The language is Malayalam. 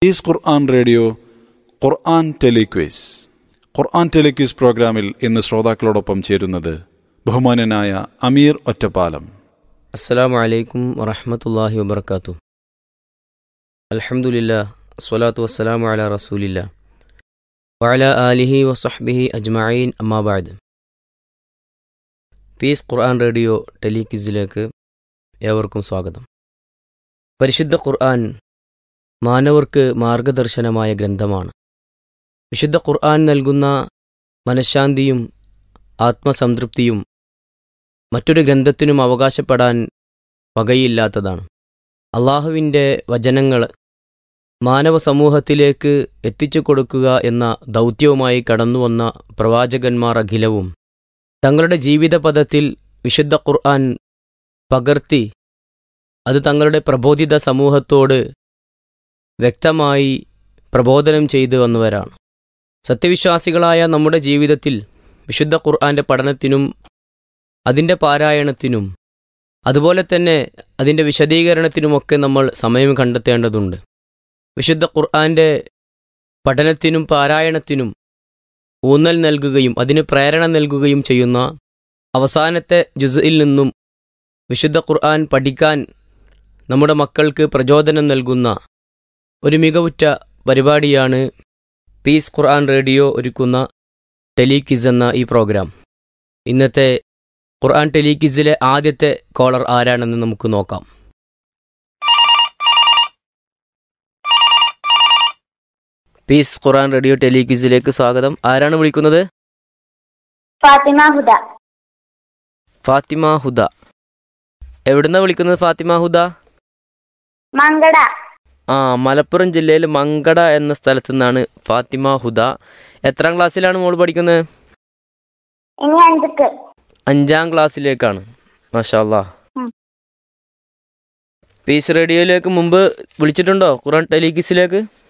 ഈസ് ഖുർആൻ റേഡിയോ ഖുർആൻ ടെലിക്വേസ് ഖുർആൻ ടെലിക്വേസ് പ്രോഗ്രാമിൽ ഇന്ന് ശ്രോതാക്കളോടൊപ്പം ചേരുന്നത് ബഹുമാനനായ അമീർ ഒറ്റപ്പാലം അസ്സലാമു അലൈക്കും വറഹമത്തല്ലാഹി വബർക്കാത്തു അൽഹംദുലില്ലാ സ്വലാത്തു വസ്സലാമു അല റസൂലില്ല വഅല ആലിഹി വസഹ്ബിഹി അജ്മഈൻ അമ്മാബാദ് പീസ് ഖുർആൻ റേഡിയോ ടെലിക്വിസിലേക്ക് ഏവർക്കും സ്വാഗതം പരിശുദ്ധ ഖുർആൻ മാനവർക്ക് മാർഗദർശനമായ ഗ്രന്ഥമാണ് വിശുദ്ധ ഖുർആൻ നൽകുന്ന മനഃശാന്തിയും ആത്മസംതൃപ്തിയും മറ്റൊരു ഗ്രന്ഥത്തിനും അവകാശപ്പെടാൻ വകയില്ലാത്തതാണ് അള്ളാഹുവിൻ്റെ വചനങ്ങൾ മാനവ സമൂഹത്തിലേക്ക് എത്തിച്ചു കൊടുക്കുക എന്ന ദൗത്യവുമായി കടന്നുവന്ന പ്രവാചകന്മാർ അഖിലവും തങ്ങളുടെ ജീവിതപഥത്തിൽ വിശുദ്ധ ഖുർആൻ പകർത്തി അത് തങ്ങളുടെ പ്രബോധിത സമൂഹത്തോട് വ്യക്തമായി പ്രബോധനം ചെയ്തു വന്നവരാണ് സത്യവിശ്വാസികളായ നമ്മുടെ ജീവിതത്തിൽ വിശുദ്ധ ഖുർആന്റെ പഠനത്തിനും അതിൻ്റെ പാരായണത്തിനും അതുപോലെ തന്നെ അതിൻ്റെ വിശദീകരണത്തിനുമൊക്കെ നമ്മൾ സമയം കണ്ടെത്തേണ്ടതുണ്ട് വിശുദ്ധ ഖുർആന്റെ പഠനത്തിനും പാരായണത്തിനും ഊന്നൽ നൽകുകയും അതിന് പ്രേരണ നൽകുകയും ചെയ്യുന്ന അവസാനത്തെ ജുസയിൽ നിന്നും വിശുദ്ധ ഖുർആൻ പഠിക്കാൻ നമ്മുടെ മക്കൾക്ക് പ്രചോദനം നൽകുന്ന ഒരു മികവുറ്റ പരിപാടിയാണ് പീസ് ഖുർആൻ റേഡിയോ ഒരുക്കുന്ന ടെലികിസ് എന്ന ഈ പ്രോഗ്രാം ഇന്നത്തെ ഖുർആൻ ടെലികിസിലെ ആദ്യത്തെ കോളർ ആരാണെന്ന് നമുക്ക് നോക്കാം പീസ് ഖുർആൻ റേഡിയോ ടെലികിസിലേക്ക് സ്വാഗതം ആരാണ് വിളിക്കുന്നത് ഫാത്തിമ ഹുദ ഫാത്തിമ ഹുദ എവിടുന്നാ വിളിക്കുന്നത് ഫാത്തിമ ഹുദ മങ്കട ആ മലപ്പുറം ജില്ലയിൽ മങ്കട എന്ന സ്ഥലത്തു നിന്നാണ് ഫാത്തിമ ഹുദ എത്രാം ക്ലാസ്സിലാണ് മോൾ പഠിക്കുന്നത് ഇനി അഞ്ചക്ക് അഞ്ചാം ക്ലാസ്സിലേക്കാണ് മാഷാല്ലാ ഉം. പീസ് റേഡിയോയിലേക്ക് മുമ്പ് വിളിച്ചിട്ടുണ്ടോ ഖുറാൻ ടെലികിസിലേക്ക്